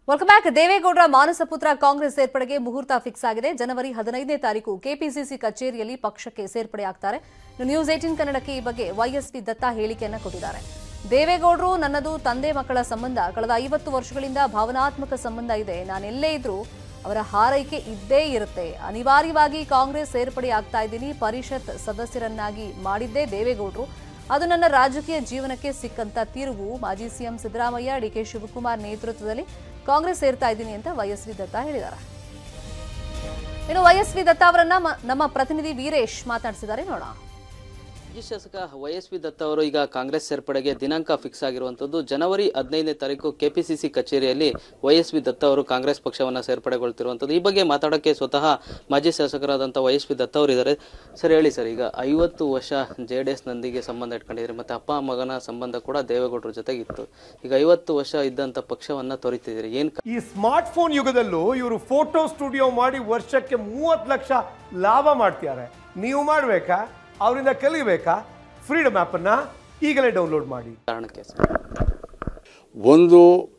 welcome back ದೇವೇಗೌಡರ ಮಾನಸ ಪುತ್ರ ಕಾಂಗ್ರೆಸ್ ಸೇರ್ಪಡೆಗೆ ಮುಹೂರ್ತ ಫಿಕ್ಸ್ ಆಗಿದೆ ಜನವರಿ ಹದಿನೈದನೇ ತಾರೀಕು ಕೆಪಿಸಿಸಿ ಕಚೇರಿಯಲ್ಲಿ ಪಕ್ಷಕ್ಕೆ ಸೇರ್ಪಡೆಯಾಗ್ತಾರೆ ಇನ್ನು ನ್ಯೂಸ್ ಏಟಿನ್ ಕನ್ನಡಕ್ಕೆ ಈ ಬಗ್ಗೆ ವೈಎಸ್ಪಿ ದತ್ತ ಹೇಳಿಕೆಯನ್ನ ಕೊಟ್ಟಿದ್ದಾರೆ ದೇವೇಗೌಡರು ನನ್ನದು ತಂದೆ ಮಕ್ಕಳ ಸಂಬಂಧ ಕಳೆದ ಐವತ್ತು ವರ್ಷಗಳಿಂದ ಭಾವನಾತ್ಮಕ ಸಂಬಂಧ ಇದೆ ನಾನೆಲ್ಲೇ ಇದ್ರೂ ಅವರ ಹಾರೈಕೆ ಇದ್ದೇ ಇರುತ್ತೆ ಅನಿವಾರ್ಯವಾಗಿ ಕಾಂಗ್ರೆಸ್ ಸೇರ್ಪಡೆ ಆಗ್ತಾ ಇದ್ದೀನಿ ಪರಿಷತ್ ಸದಸ್ಯರನ್ನಾಗಿ ಮಾಡಿದ್ದೇ ದೇವೇಗೌಡರು ಅದು ನನ್ನ ರಾಜಕೀಯ ಜೀವನಕ್ಕೆ ಸಿಕ್ಕಂತ ತಿರುವು ಮಾಜಿ ಸಿಎಂ ಸಿದ್ದರಾಮಯ್ಯ ಡಿಕೆ ಶಿವಕುಮಾರ್ ನೇತೃತ್ವದಲ್ಲಿ ಕಾಂಗ್ರೆಸ್ ಸೇರ್ತಾ ಇದ್ದೀನಿ ಅಂತ ವೈಎಸ್ವಿ ದತ್ತ ಹೇಳಿದ್ದಾರೆ ಇನ್ನು ವೈಎಸ್ವಿ ದತ್ತ ಅವರನ್ನ ಮ- ನಮ್ಮ ಪ್ರತಿನಿಧಿ ವೀರೇಶ್ ಮಾತನಾಡಿಸಿದ್ದಾರೆ ನೋಡೋಣ ಮಾಜಿ ಶಾಸಕ ವೈ ಎಸ್ ಪಿ ದತ್ತ ಅವರು ಈಗ ಕಾಂಗ್ರೆಸ್ ಸೇರ್ಪಡೆಗೆ ದಿನಾಂಕ ಫಿಕ್ಸ್ ಆಗಿರುವಂತದ್ದು ಜನವರಿ ಹದಿನೈದನೇ ತಾರೀಕು ಕೆಪಿಸಿಸಿ ಕಚೇರಿಯಲ್ಲಿ ವೈ ಎಸ್ ಪಿ ದತ್ತ ಅವರು ಕಾಂಗ್ರೆಸ್ ಪಕ್ಷವನ್ನ ಸೇರ್ಪಡೆಗೊಳ್ತಿರುವಂತದ್ದು ಈ ಬಗ್ಗೆ ಮಾತಾಡೋಕ್ಕೆ ಸ್ವತಃ ಮಾಜಿ ಶಾಸಕರಾದಂಥ ವೈ ಎಸ್ ಪಿ ದತ್ತ ಅವರು ಇದ್ದಾರೆ ಸರ್ ಹೇಳಿ ಸರ್ ಈಗ ಐವತ್ತು ವರ್ಷ ಜೆ ಡಿ ಎಸ್ ನಂದಿಗೆ ಸಂಬಂಧ ಇಟ್ಕೊಂಡಿದ್ದೀರಿ ಮತ್ತೆ ಅಪ್ಪ ಮಗನ ಸಂಬಂಧ ಕೂಡ ದೇವೇಗೌಡರ ಜೊತೆಗಿತ್ತು ಈಗ ಐವತ್ತು ವರ್ಷ ಇದ್ದಂಥ ಪಕ್ಷವನ್ನ ತೊರಿತಿದ್ದೀರಿ ಏನ್ ಕ- ಈ ಸ್ಮಾರ್ಟ್ ಫೋನ್ ಯುಗದಲ್ಲೂ ಇವರು ಫೋಟೋ ಸ್ಟುಡಿಯೋ ಮಾಡಿ ವರ್ಷಕ್ಕೆ ಮೂವತ್ತು ಲಕ್ಷ ಲಾಭ ಮಾಡ್ತಿದ್ದಾರೆ ನೀವು ಮಾಡಬೇಕಾ ಅವರಿಂದ ಕಲಿಬೇಕಾ ಫ್ರೀಡಮ್ ಆ್ಯಪನ್ನು ಈಗಲೇ ಡೌನ್ಲೋಡ್ ಮಾಡಿ ಕಾರಣಕ್ಕೆ ಸರ್ ಒಂದು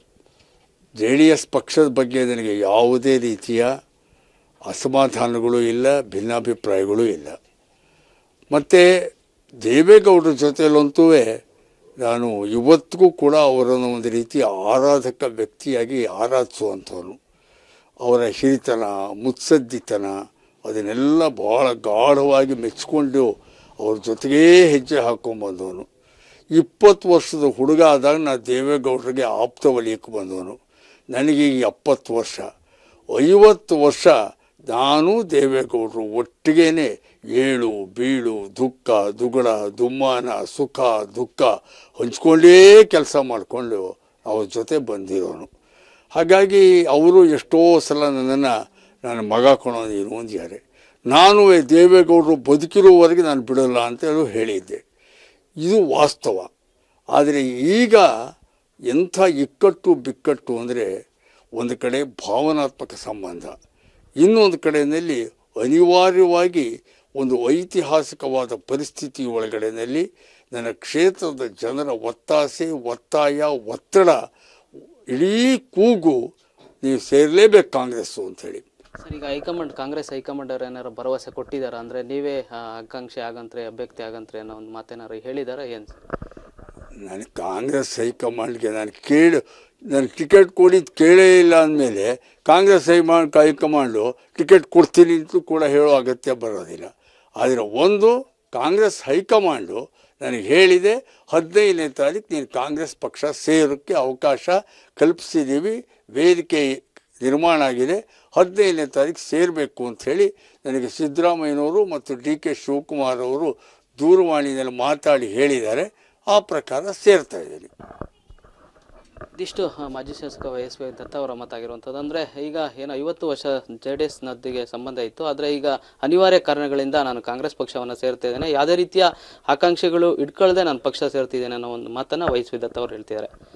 ಜೆ ಡಿ ಎಸ್ ಪಕ್ಷದ ಬಗ್ಗೆ ನನಗೆ ಯಾವುದೇ ರೀತಿಯ ಅಸಮಾಧಾನಗಳು ಇಲ್ಲ ಭಿನ್ನಾಭಿಪ್ರಾಯಗಳು ಇಲ್ಲ ಮತ್ತು ದೇವೇಗೌಡರ ಜೊತೆಯಲ್ಲಂತೂ ನಾನು ಇವತ್ತಿಗೂ ಕೂಡ ಅವರನ್ನು ಒಂದು ರೀತಿ ಆರಾಧಕ ವ್ಯಕ್ತಿಯಾಗಿ ಆರಾಧಿಸುವಂಥವನು ಅವರ ಹಿರಿತನ ಮುತ್ಸದ್ದಿತನ ಅದನ್ನೆಲ್ಲ ಬಹಳ ಗಾಢವಾಗಿ ಮೆಚ್ಚಿಕೊಂಡು ಅವ್ರ ಜೊತೆಗೇ ಹೆಜ್ಜೆ ಹಾಕ್ಕೊಂಬಂದವನು ಇಪ್ಪತ್ತು ವರ್ಷದ ಹುಡುಗ ಆದಾಗ ನಾನು ದೇವೇಗೌಡರಿಗೆ ಆಪ್ತ ವಲಯಕ್ಕೆ ಬಂದವನು ನನಗೆ ಈಗ ಎಪ್ಪತ್ತು ವರ್ಷ ಐವತ್ತು ವರ್ಷ ನಾನು ದೇವೇಗೌಡರು ಒಟ್ಟಿಗೇನೆ ಏಳು ಬೀಳು ದುಃಖ ದುಗುಡ ದುಮ್ಮಾನ ಸುಖ ದುಃಖ ಹಂಚ್ಕೊಂಡೇ ಕೆಲಸ ಮಾಡಿಕೊಂಡು ಅವ್ರ ಜೊತೆ ಬಂದಿರೋನು ಹಾಗಾಗಿ ಅವರು ಎಷ್ಟೋ ಸಲ ನನ್ನನ್ನು ನನ್ನ ಮಗ ಕೊಡೋ ನೀನು ಅಂದಿದ್ದಾರೆ ನಾನು ದೇವೇಗೌಡರು ಬದುಕಿರುವವರೆಗೆ ನಾನು ಬಿಡೋಲ್ಲ ಅಂತೇಳಿ ಹೇಳಿದ್ದೆ ಇದು ವಾಸ್ತವ ಆದರೆ ಈಗ ಎಂಥ ಇಕ್ಕಟ್ಟು ಬಿಕ್ಕಟ್ಟು ಅಂದರೆ ಒಂದು ಕಡೆ ಭಾವನಾತ್ಮಕ ಸಂಬಂಧ ಇನ್ನೊಂದು ಕಡೆಯಲ್ಲಿ ಅನಿವಾರ್ಯವಾಗಿ ಒಂದು ಐತಿಹಾಸಿಕವಾದ ಪರಿಸ್ಥಿತಿ ಒಳಗಡೆಯಲ್ಲಿ ನನ್ನ ಕ್ಷೇತ್ರದ ಜನರ ಒತ್ತಾಸೆ ಒತ್ತಾಯ ಒತ್ತಡ ಇಡೀ ಕೂಗು ನೀವು ಸೇರಲೇಬೇಕು ಕಾಂಗ್ರೆಸ್ಸು ಅಂಥೇಳಿ ಸರ್ ಈಗ ಹೈಕಮಾಂಡ್ ಕಾಂಗ್ರೆಸ್ ಹೈಕಮಾಂಡ್ ಅವ್ರು ಏನಾರು ಭರವಸೆ ಕೊಟ್ಟಿದಾರ ಅಂದ್ರೆ ನೀವೇ ಆ, ಆಕಾಂಕ್ಷಿ ಆಗಂತ್ರೆ ಅಭ್ಯರ್ಥಿ ಆಗಂತ್ರೆ ಅನ್ನೋ ಒಂದು ಮಾತೇನಾರು ಹೇಳಿದಾರ ಏನ್ ಸರ್ ನಾನು ಕಾಂಗ್ರೆಸ್ ಹೈಕಮಾಂಡ್ಗೆ ನಾನು ಕೇಳಿ ನಾನು ಟಿಕೆಟ್ ಕೊಡಿದ್ದು ಕೇಳೇ ಇಲ್ಲ ಅಂದಮೇಲೆ ಕಾಂಗ್ರೆಸ್ ಹೈಮಾಂಡ್ ಹೈಕಮಾಂಡು ಟಿಕೆಟ್ ಕೊಡ್ತೀನಿ ಅಂತೂ ಕೂಡ ಹೇಳೋ ಅಗತ್ಯ ಬರೋದಿಲ್ಲ ಆದರೆ ಒಂದು ಕಾಂಗ್ರೆಸ್ ಹೈಕಮಾಂಡು ನನಗೆ ಹೇಳಿದೆ ಹದಿನೈದನೇ ತಾರೀಕು ನೀನು ಕಾಂಗ್ರೆಸ್ ಪಕ್ಷ ಸೇರೋಕ್ಕೆ ಅವಕಾಶ ಕಲ್ಪಿಸಿದ್ದೀವಿ ವೇದಿಕೆ ನಿರ್ಮಾಣ ಆಗಿದೆ ಹದಿನೈದನೇ ತಾರೀಕು ಸೇರಬೇಕು ಅಂಥೇಳಿ ನನಗೆ ಸಿದ್ದರಾಮಯ್ಯನವರು ಮತ್ತು ಡಿ ಕೆ ಶಿವಕುಮಾರ್ ಅವರು ದೂರವಾಣಿಯಲ್ಲಿ ಮಾತಾಡಿ ಹೇಳಿದ್ದಾರೆ ಆ ಪ್ರಕಾರ ಸೇರ್ತಾ ಇದ್ದೀನಿ ಇದಿಷ್ಟು ಆ, ಮಾಜಿ ಶಾಸಕ ವೈ ಎಸ್ ವೈ ದತ್ತ ಅವರ ಮಾತಾಗಿರುವಂಥದ್ದು ಅಂದರೆ ಈಗ ಏನು ಐವತ್ತು ವರ್ಷ ಜೆ ಡಿ ಎಸ್ ನದಿಗೆ ಸಂಬಂಧ ಇತ್ತು ಆದರೆ ಈಗ ಅನಿವಾರ್ಯ ಕಾರಣಗಳಿಂದ ನಾನು ಕಾಂಗ್ರೆಸ್ ಪಕ್ಷವನ್ನು ಸೇರ್ತಾ ಇದ್ದೇನೆ ಯಾವುದೇ ರೀತಿಯ ಆಕಾಂಕ್ಷೆಗಳು ಇಟ್ಕೊಳ್ಳದೆ ನಾನು ಪಕ್ಷ ಸೇರ್ತಿದ್ದೇನೆ ಅನ್ನೋ ಒಂದು ಮಾತನ್ನು ವೈ ಎಸ್ ವೈ ದತ್ತ ಅವರು ಹೇಳ್ತಿದ್ದಾರೆ